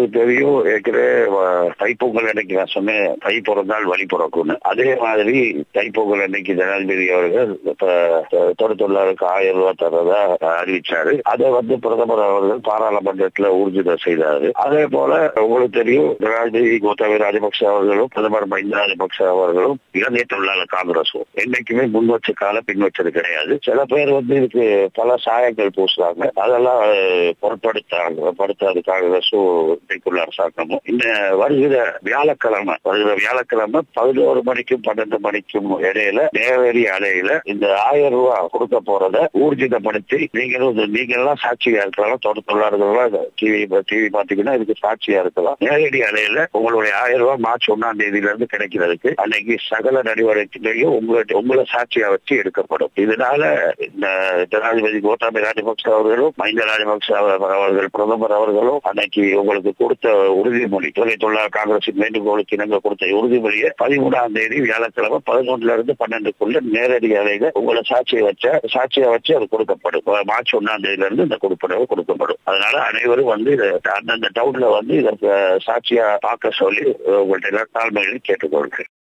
உங்களுக்கு தெரியும் ஏற்கனவே வ- தைப்பொங்கல் அன்னைக்கு நான் சொன்னேன் தை பிறந்தால் வழி பிறக்கும்னு அதே மாதிரி தைப்பொங்கல் அன்னைக்கு ஜனாதிபதி அவர்கள் இப்ப தொழில் தொழிலாளருக்கு ஆயிரம் ரூபாய் தரதா அறிவிச்சாரு அதை வந்து பிரதமர் அவர்கள் பாராளுமன்றத்துல ஊர்ஜிதம் செய்தாரு அதே போல உங்களுக்கு தெரியும் ஜனாதிபதி கோத்தபய ராஜபக்ச அவர்களும் பிரதமர் மஹிந்த ராஜபக்ச அவர்களும் இலங்கை தொழிலாளர் காங்கிரஸும் என்னைக்குமே முன் வச்ச கால பின் வச்சது கிடையாது சில பேர் வந்து இதுக்கு பல சாயங்கள் பூசுறாங்க அதெல்லாம் அஹ், பொருட்படுத்தாங்க படுத்தாது காங்கிரஸும் இன்றைக்குள்ள அரசாங்கமும் இந்த வருகிற வியாழக்கிழமை வருகிற வியாழக்கிழமை பதினோரு மணிக்கும் பன்னெண்டு மணிக்கும் இடையில நேரடி அலையில இந்த ஆயிரம் ரூபாய் கொடுக்க போறத ஊர்ஜிதப்படுத்தி நீங்களும் இது- நீங்க எல்லாம் சாட்சியா இருக்கலாம் தோட்ட தொழிலாளர்கள் டிவி டிவி பாத்தீங்கன்னா இதுக்கு சாட்சியா இருக்கலாம் நேரடி அலையில உங்களுடைய ஆயிரம் ரூபாய் மார்ச் ஒன்னாம் தேதியில இருந்து கிடைக்கிறதுக்கு அன்னைக்கு சகல நடவடிக்கைகளையும் உங்களை உங்களை சாட்சியா வச்சு எடுக்கப்படும் இதனால இந்த ஜனாதிபதி கோட்டாபய ராஜபக்ச அவர்களும் மஹிந்த ராஜபக்ச அவர்- அவர்கள் பிரதமர் அவர்களும் அன்னைக்கு உங்களுக்கு கொடுத்த உறுதிமொழி தொகை தொழிலாளர் காங்கிரசின் வேண்டுகோளுக்கு இணங்க கொடுத்த உறுதிமொழியை பதிமூணாம் தேதி வியாழக்கிழமை பதினொன்றுல இருந்து பன்னெண்டுக்குள்ள நேரடி அலையில உங்களை சாட்சியை வச்ச சாட்சியை வச்சு அது கொடுக்கப்படும் மார்ச் ஒன்னாம் தேதியில இருந்து இந்த கொடுப்பனவு கொடுக்கப்படும் அதனால அனைவரும் வந்து இதை அந்தந்த டவுன்ல வந்து இதற்கு சாட்சியா பார்க்க சொல்லி உங்கள்ட்ட எல்லா தாழ்மைகளையும் கேட்டுக்கொள்கிறேன்